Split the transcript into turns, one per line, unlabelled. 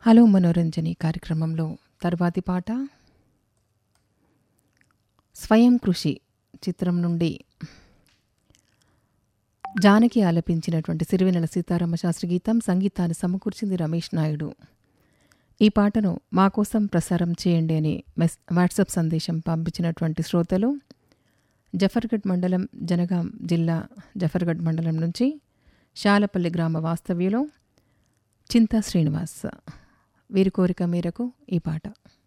hello మనోరంజని కార్యక్రమంలో తర్వాతి పాట స్వయం కృషి చిత్రం నుండి జానకి ఆలపించినటువంటి సిరివెనెల సీతారామ శాస్త్రి గీతం సంగీతాన్ని సమకూర్చింది రమేష్ నాయుడు ఈ పాటను మా కోసం ప్రసారం చేయండి అని మెస్ వాట్సాప్ సందేశం పంపించినటువంటి శ్రోతలు జఫర్గఢ్ మండలం జనగాం జిల్లా జఫర్గఢ్ మండలం నుంచి శాలపల్లి గ్రామ వాస్తవ్యులో చింతా శ్రీనివాస్ వీరి కోరిక మేరకు ఈ పాట